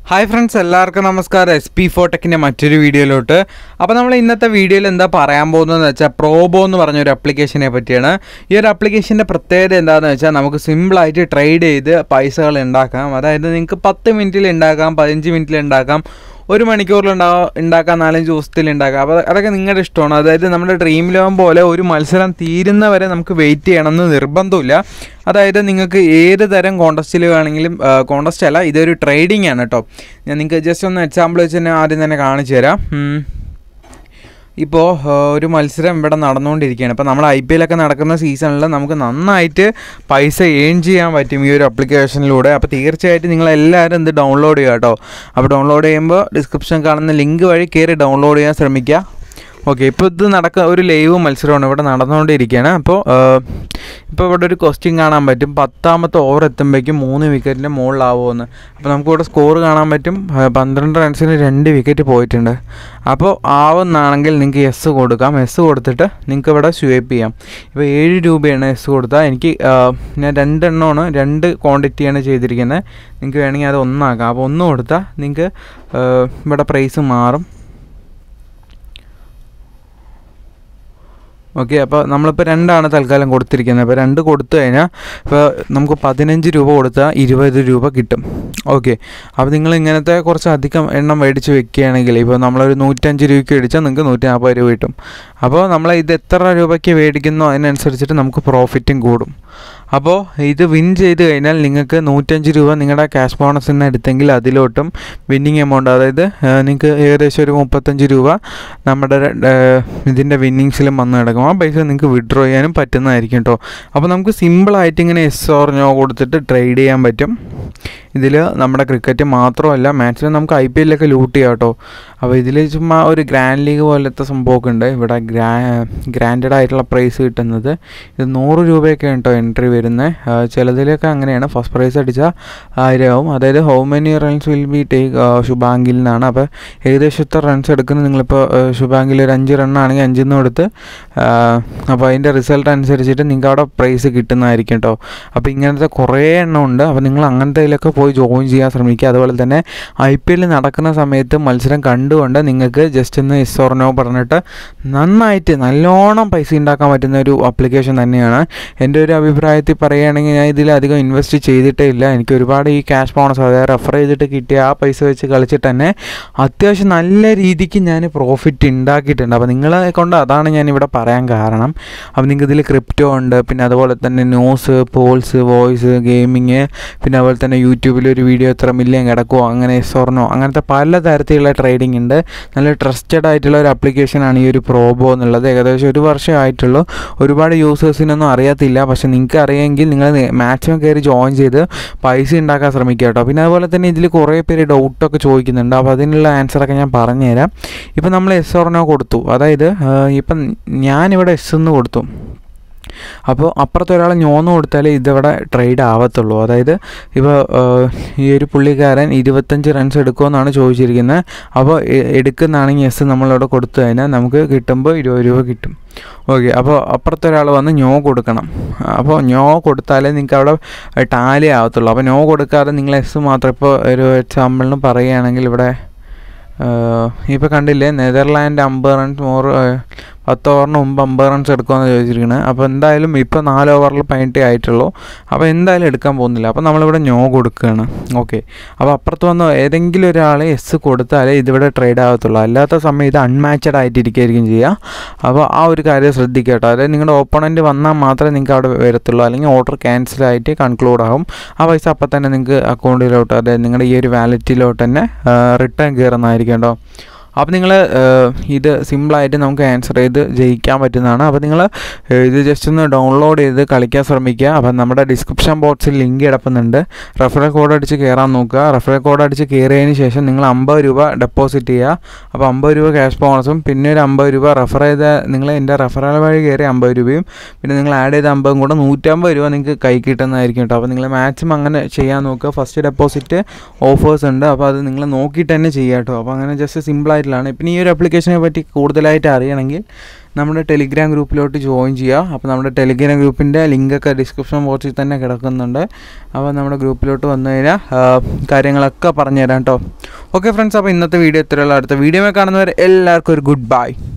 Hi friends എല്ലാവർക്കും നമസ്കാരം S P ഫോട്ടെക്കിൻ്റെ മറ്റൊരു വീഡിയോയിലോട്ട് അപ്പോൾ നമ്മൾ ഇന്നത്തെ വീഡിയോയിൽ എന്താ പറയാൻ പോകുന്നതെന്ന് വെച്ചാൽ പ്രോബോ എന്ന് പറഞ്ഞ ഒരു അപ്ലിക്കേഷനെ പറ്റിയാണ് ഈ ഒരു അപ്ലിക്കേഷൻ്റെ പ്രത്യേകത എന്താണെന്ന് വെച്ചാൽ നമുക്ക് സിമ്പിളായിട്ട് ട്രേഡ് ചെയ്ത് പൈസകൾ ഉണ്ടാക്കാം അതായത് നിങ്ങൾക്ക് പത്ത് മിനിറ്റിൽ ഉണ്ടാക്കാം പതിനഞ്ച് മിനിറ്റിൽ ഉണ്ടാക്കാം ഒരു മണിക്കൂറിൽ ഉണ്ടാ ഉണ്ടാക്കാം നാലഞ്ച് ദിവസത്തിൽ ഉണ്ടാക്കാം അപ്പോൾ അതൊക്കെ നിങ്ങളുടെ ഇഷ്ടമാണ് അതായത് നമ്മുടെ ഡ്രീം ലോൺ പോലെ ഒരു മത്സരം തീരുന്നവരെ നമുക്ക് വെയിറ്റ് ചെയ്യണമെന്ന് നിർബന്ധമില്ല അതായത് നിങ്ങൾക്ക് ഏത് തരം കോൺടസ്റ്റിൽ വേണമെങ്കിലും കോൺടസ്റ്റ് അല്ല ഇതൊരു ട്രേഡിംഗ് ആണ് കേട്ടോ ഞാൻ നിങ്ങൾക്ക് ജസ്റ്റ് ഒന്ന് എക്സാമ്പിൾ വെച്ച് തന്നെ ആദ്യം തന്നെ കാണിച്ചു തരാം ഉം. ഇപ്പോൾ ഒരു മത്സരം ഇവിടെ നടന്നുകൊണ്ടിരിക്കുകയാണ് ഇപ്പോൾ നമ്മൾ ഐ പി എല്ലൊക്കെ നടക്കുന്ന സീസണിൽ നമുക്ക് നന്നായിട്ട് പൈസ ഏൺ ചെയ്യാൻ പറ്റും ഈ ഒരു അപ്ലിക്കേഷനിലൂടെ അപ്പോൾ തീർച്ചയായിട്ടും നിങ്ങൾ എല്ലാവരും ഇത് ഡൗൺലോഡ് ചെയ്യുക കേട്ടോ അപ്പോൾ ഡൗൺലോഡ് ചെയ്യുമ്പോൾ ഡിസ്ക്രിപ്ഷൻ കാണുന്ന ലിങ്ക് വഴി കയറി ഡൗൺലോഡ് ചെയ്യാൻ ശ്രമിക്കുക ഓക്കെ ഇപ്പോൾ ഇത് നടക്ക ഒരു ലൈവ് മത്സരമാണ് ഇവിടെ നടന്നുകൊണ്ടിരിക്കുകയാണ് അപ്പോൾ ഇപ്പോൾ ഇവിടെ ഒരു ക്വസ്റ്റ്യൻ കാണാൻ പറ്റും പത്താമത്തെ ഓവർ എത്തുമ്പോഴേക്കും മൂന്ന് വിക്കറ്റിൻ്റെ മുകളിലാവുമെന്ന് അപ്പോൾ നമുക്കിവിടെ സ്കോർ കാണാൻ പറ്റും ആ, പന്ത്രണ്ട് റൺസിന് രണ്ട് വിക്കറ്റ് പോയിട്ടുണ്ട് അപ്പോൾ ആവുന്നാണെങ്കിൽ നിങ്ങൾക്ക് എസ് കൊടുക്കാം എസ് കൊടുത്തിട്ട് നിങ്ങൾക്ക് ഇവിടെ സ്വൈപ്പ് ചെയ്യാം ഇപ്പോൾ ഏഴ് രൂപയാണ് എസ് കൊടുത്താൽ എനിക്ക് ആ, ഞാൻ രണ്ടെണ്ണമാണ് രണ്ട് ക്വാണ്ടിറ്റിയാണ് ചെയ്തിരിക്കുന്നത് നിങ്ങൾക്ക് വേണമെങ്കിൽ അത് ഒന്നാക്കാം അപ്പോൾ ഒന്ന് കൊടുത്താൽ നിങ്ങൾക്ക് ആ, ഇവിടെ പ്രൈസ് മാറും ഓക്കെ അപ്പോൾ നമ്മളിപ്പോൾ രണ്ടാണ് തൽക്കാലം കൊടുത്തിരിക്കുന്നത് അപ്പോൾ രണ്ട് കൊടുത്തു കഴിഞ്ഞാൽ ഇപ്പോൾ നമുക്ക് പതിനഞ്ച് രൂപ കൊടുത്താൽ ഇരുപത് രൂപ കിട്ടും ഓക്കെ അപ്പോൾ നിങ്ങൾ ഇങ്ങനത്തെ കുറച്ച് അധികം എണ്ണം മേടിച്ച് വെക്കുകയാണെങ്കിൽ ഇപ്പോൾ നമ്മളൊരു നൂറ്റഞ്ച് രൂപയ്ക്ക് മേടിച്ചാൽ നിങ്ങൾക്ക് നൂറ്റി നാൽപ്പത് രൂപ കിട്ടും അപ്പോൾ നമ്മൾ ഇത് എത്ര രൂപയ്ക്ക് മേടിക്കുന്നോ അതിനനുസരിച്ചിട്ട് നമുക്ക് പ്രോഫിറ്റും കൂടും അപ്പോൾ ഇത് വിൻ ചെയ്ത് കഴിഞ്ഞാൽ നിങ്ങൾക്ക് നൂറ്റഞ്ച് രൂപ നിങ്ങളുടെ ക്യാഷ് ബോണസിൽ നിന്ന് എടുത്തെങ്കിൽ അതിലോട്ടും വിന്നിങ് എമൗണ്ട് അതായത് നിങ്ങൾക്ക് ഏകദേശം ഒരു മുപ്പത്തഞ്ച് രൂപ നമ്മുടെ ഇതിൻ്റെ വിന്നിങ്സിലും വന്ന് കിടക്കും ആ പൈസ നിങ്ങൾക്ക് വിഡ്രോ ചെയ്യാനും പറ്റുന്നതായിരിക്കും കേട്ടോ അപ്പോൾ നമുക്ക് സിമ്പിളായിട്ട് ഇങ്ങനെ എസ് ഓർ നോ കൊടുത്തിട്ട് ട്രേഡ് ചെയ്യാൻ പറ്റും ഇതിൽ നമ്മുടെ ക്രിക്കറ്റ് മാത്രമല്ല മാച്ചിൽ നമുക്ക് ഐ പി എല്ലൊക്കെ ലൂട്ട് ചെയ്യാം കേട്ടോ അപ്പോൾ ഇതിൽ ചുമ്മാ ഒരു ഗ്രാൻഡ് ലീഗ് പോലത്തെ സംഭവമൊക്കെ ഉണ്ട് ഇവിടെ ഗ്രാ ഗ്രാൻഡഡ് ആയിട്ടുള്ള പ്രൈസ് കിട്ടുന്നത് ഇത് നൂറ് രൂപയൊക്കെ കേട്ടോ എൻട്രി വരുന്നത് ചിലതിലൊക്കെ അങ്ങനെയാണ് ഫസ്റ്റ് പ്രൈസ് അടിച്ചാൽ ആയിരം ആവും അതായത് how many runs will be take ശുഭാങ്കിൽ നിന്നാണ് അപ്പോൾ ഏകദേശം എത്ര റൺസ് എടുക്കുന്നത് നിങ്ങളിപ്പോൾ ശുഭാങ്കിൽ ഒരു അഞ്ച് റണ്ണാണെങ്കിൽ അഞ്ചിൽ നിന്ന് കൊടുത്ത് അപ്പോൾ അതിൻ്റെ റിസൾട്ട് അനുസരിച്ചിട്ട് നിങ്ങൾക്ക് അവിടെ പ്രൈസ് കിട്ടുന്നതായിരിക്കും കേട്ടോ അപ്പോൾ ഇങ്ങനത്തെ കുറേ എണ്ണം ഉണ്ട് അപ്പോൾ നിങ്ങൾ അങ്ങനത്തെ ഇതിലൊക്കെ പോയി ജോയിൻ ചെയ്യാൻ ശ്രമിക്കുക അതുപോലെ തന്നെ ഐ പി എൽ നടക്കുന്ന സമയത്ത് മത്സരം കണ്ടുകൊണ്ട് നിങ്ങൾക്ക് ജസ്റ്റ് ഒന്ന് എസ് ഓർനോ പറഞ്ഞിട്ട് നന്നായിട്ട് നല്ലോണം പൈസ ഉണ്ടാക്കാൻ പറ്റുന്ന ഒരു ആപ്ലിക്കേഷൻ തന്നെയാണ് എൻ്റെ ഒരു അഭിപ്രായത്തിൽ പറയുകയാണെങ്കിൽ ഞാൻ ഇതിലധികം ഇൻവെസ്റ്റ് ചെയ്തിട്ടേ ഇല്ല എനിക്ക് ഒരുപാട് ഈ ക്യാഷ് ബോണസ് അതായത് റെഫർ ചെയ്തിട്ട് കിട്ടിയ ആ പൈസ വെച്ച് കളിച്ചിട്ട് തന്നെ അത്യാവശ്യം നല്ല രീതിക്ക് ഞാൻ പ്രോഫിറ്റ് ഉണ്ടാക്കിയിട്ടുണ്ട് അപ്പോൾ നിങ്ങളെ കൊണ്ട് അതാണ് ഞാൻ ഇവിടെ പറയാൻ കാരണം അപ്പോൾ നിങ്ങൾക്ക് ഇതിൽ ക്രിപ്റ്റോ ഉണ്ട് പിന്നെ അതുപോലെ തന്നെ ന്യൂസ് പോൾസ് വോയിസ് ഗെയിമിങ് പിന്നെ അതുപോലെ തന്നെ യൂട്യൂബിൽ ഒരു വീഡിയോ എത്ര മില്യൺ കിടക്കുമോ അങ്ങനെ സ്വർണ്ണോ അങ്ങനത്തെ പല തരത്തിലുള്ള ട്രേഡിംഗ് ഉണ്ട് നല്ല ട്രസ്റ്റഡ് ആയിട്ടുള്ള ഒരു ആപ്ലിക്കേഷനാണ് ഈ ഒരു പ്രോബോ എന്നുള്ളത് ഏകദേശം ഒരു വർഷം ആയിട്ടുള്ളൂ ഒരുപാട് യൂസേഴ്സിനൊന്നും അറിയത്തില്ല പക്ഷെ നിങ്ങൾക്ക് അറിയാമെങ്കിൽ നിങ്ങൾ മാക്സിമം കയറി ജോയിൻ ചെയ്ത് പൈസ ഉണ്ടാക്കാൻ ശ്രമിക്കുക കേട്ടോ പിന്നെ അതുപോലെ തന്നെ ഇതിൽ കുറേ പേര് ഡൗട്ടൊക്കെ ചോദിക്കുന്നുണ്ട് അപ്പോൾ അതിനുള്ള ആൻസറൊക്കെ ഞാൻ പറഞ്ഞുതരാം ഇപ്പം നമ്മൾ എസ് ഓർണോ കൊടുത്തു അതായത് ആ, ഇപ്പം ഞാനിവിടെ എസ് എന്ന് കൊടുത്തു അപ്പോൾ അപ്പുറത്തെ ഒരാൾ ഞോന്ന് കൊടുത്താലേ ഇതിവിടെ ട്രേഡ് ആവത്തുള്ളൂ അതായത് ഇപ്പോൾ ഈ ഒരു പുള്ളിക്കാരൻ ഇരുപത്തഞ്ച് റൺസ് എടുക്കുമെന്നാണ് ചോദിച്ചിരിക്കുന്നത് അപ്പോൾ എ- എടുക്കുന്നതാണെങ്കിൽ എസ് നമ്മളിവിടെ കൊടുത്തു കഴിഞ്ഞാൽ നമുക്ക് കിട്ടുമ്പോൾ ഇരുപത് രൂപ കിട്ടും ഓക്കെ അപ്പോൾ അപ്പുറത്തെ ഒരാൾ വന്ന് ഞോ കൊടുക്കണം അപ്പോൾ ഞോ കൊടുത്താലേ നിങ്ങൾക്ക് അവിടെ ടാലി ആവത്തുള്ളൂ അപ്പോൾ ഞോ കൊടുക്കാതെ നിങ്ങൾ എസ് മാത്രം ഇപ്പോൾ ഒരു എക്സാമ്പിളിന് പറയുകയാണെങ്കിൽ ഇവിടെ ഇപ്പോൾ കണ്ടില്ലേ നെതർലാൻഡ് അമ്പത് റൺസ് മോർ പത്ത് ഓവറിന് മുമ്പ് അമ്പത് റൺസ് എടുക്കുമെന്ന് ചോദിച്ചിരിക്കുന്നത് അപ്പോൾ എന്തായാലും ഇപ്പോൾ നാല് ഓവറിൽ പതിനെട്ടേ ആയിട്ടുള്ളൂ അപ്പോൾ എന്തായാലും എടുക്കാൻ പോകുന്നില്ല അപ്പോൾ നമ്മളിവിടെ ഞോ കൊടുക്കുകയാണ് ഓക്കെ അപ്പോൾ അപ്പുറത്ത് വന്ന് ഏതെങ്കിലും ഒരാൾ എസ് കൊടുത്താലേ ഇതിവിടെ ട്രേഡ് ആകത്തുള്ളൂ അല്ലാത്ത സമയം ഇത് അൺമാച്ചഡ് ആയിട്ടിരിക്കുകയായിരിക്കും ചെയ്യുക അപ്പോൾ ആ ഒരു കാര്യം ശ്രദ്ധിക്കുക കേട്ടോ അതായത് നിങ്ങളുടെ ഓപ്പണൻറ്റ് വന്നാൽ മാത്രമേ നിങ്ങൾക്ക് അവിടെ വരത്തുള്ളൂ അല്ലെങ്കിൽ ഓർഡർ ക്യാൻസൽ ആയിട്ട് കൺക്ലൂഡ് ആകും ആ പൈസ അപ്പം തന്നെ നിങ്ങൾക്ക് അക്കൗണ്ടിലോട്ട് അതായത് നിങ്ങളുടെ ഈ ഒരു വാലറ്റിലോട്ട് തന്നെ റിട്ടേൺ കയറുന്നതായിരിക്കും കേട്ടോ അപ്പോൾ നിങ്ങൾ ഇത് സിമ്പിളായിട്ട് നമുക്ക് ആൻസർ ചെയ്ത് ജയിക്കാൻ പറ്റുന്നതാണ് അപ്പോൾ നിങ്ങൾ ഇത് ജസ്റ്റ് ഒന്ന് ഡൗൺലോഡ് ചെയ്ത് കളിക്കാൻ ശ്രമിക്കുക അപ്പം നമ്മുടെ ഡിസ്ക്രിപ്ഷൻ ബോക്സിൽ ലിങ്ക് കിടപ്പുന്നുണ്ട് റെഫറൽ കോഡ് അടിച്ച് കയറാൻ നോക്കുക റെഫറൽ കോഡ് അടിച്ച് കയറിയതിന് ശേഷം നിങ്ങൾ അമ്പത് രൂപ ഡെപ്പോസിറ്റ് ചെയ്യുക അപ്പോൾ അമ്പത് രൂപ ക്യാഷ് ബോണസും പിന്നെ ഒരു അമ്പത് രൂപ റെഫർ ചെയ്ത നിങ്ങൾ എൻ്റെ റെഫറൽ വഴി കയറി അമ്പത് രൂപയും പിന്നെ നിങ്ങൾ ആഡ് ചെയ്ത അമ്പതും കൂടെ നൂറ്റമ്പത് രൂപ നിങ്ങൾക്ക് കൈ കിട്ടുന്നതായിരിക്കും കേട്ടോ അപ്പോൾ നിങ്ങൾ മാക്സിമം അങ്ങനെ ചെയ്യാൻ നോക്കുക ഫസ്റ്റ് ഡെപ്പോസിറ്റ് ഓഫേഴ്സ് ഉണ്ട് അപ്പോൾ അത് നിങ്ങൾ നോക്കിയിട്ട് തന്നെ ചെയ്യുക കേട്ടോ അപ്പോൾ അങ്ങനെ ജസ്റ്റ് സിമ്പിളായിട്ടുള്ളതാണ് പിന്നെ ഈ ഒരു ആപ്ലിക്കേഷനെ പറ്റി കൂടുതലായിട്ട് അറിയണമെങ്കിൽ നമ്മുടെ ടെലിഗ്രാം ഗ്രൂപ്പിലോട്ട് ജോയിൻ ചെയ്യുക അപ്പോൾ നമ്മുടെ ടെലിഗ്രാം ഗ്രൂപ്പിൻ്റെ ലിങ്കൊക്കെ ഡിസ്ക്രിപ്ഷൻ ബോക്സിൽ തന്നെ കിടക്കുന്നുണ്ട് അപ്പോൾ നമ്മുടെ ഗ്രൂപ്പിലോട്ട് വന്നു കഴിഞ്ഞാൽ ആ, കാര്യങ്ങളൊക്കെ പറഞ്ഞു തരാം കേട്ടോ ഓക്കെ ഫ്രണ്ട്സ് അപ്പോൾ ഇന്നത്തെ വീഡിയോ ഇത്രയുള്ള അടുത്ത വീഡിയോ കാണുന്നവരെ എല്ലാവർക്കും ഒരു ഗുഡ് ബൈ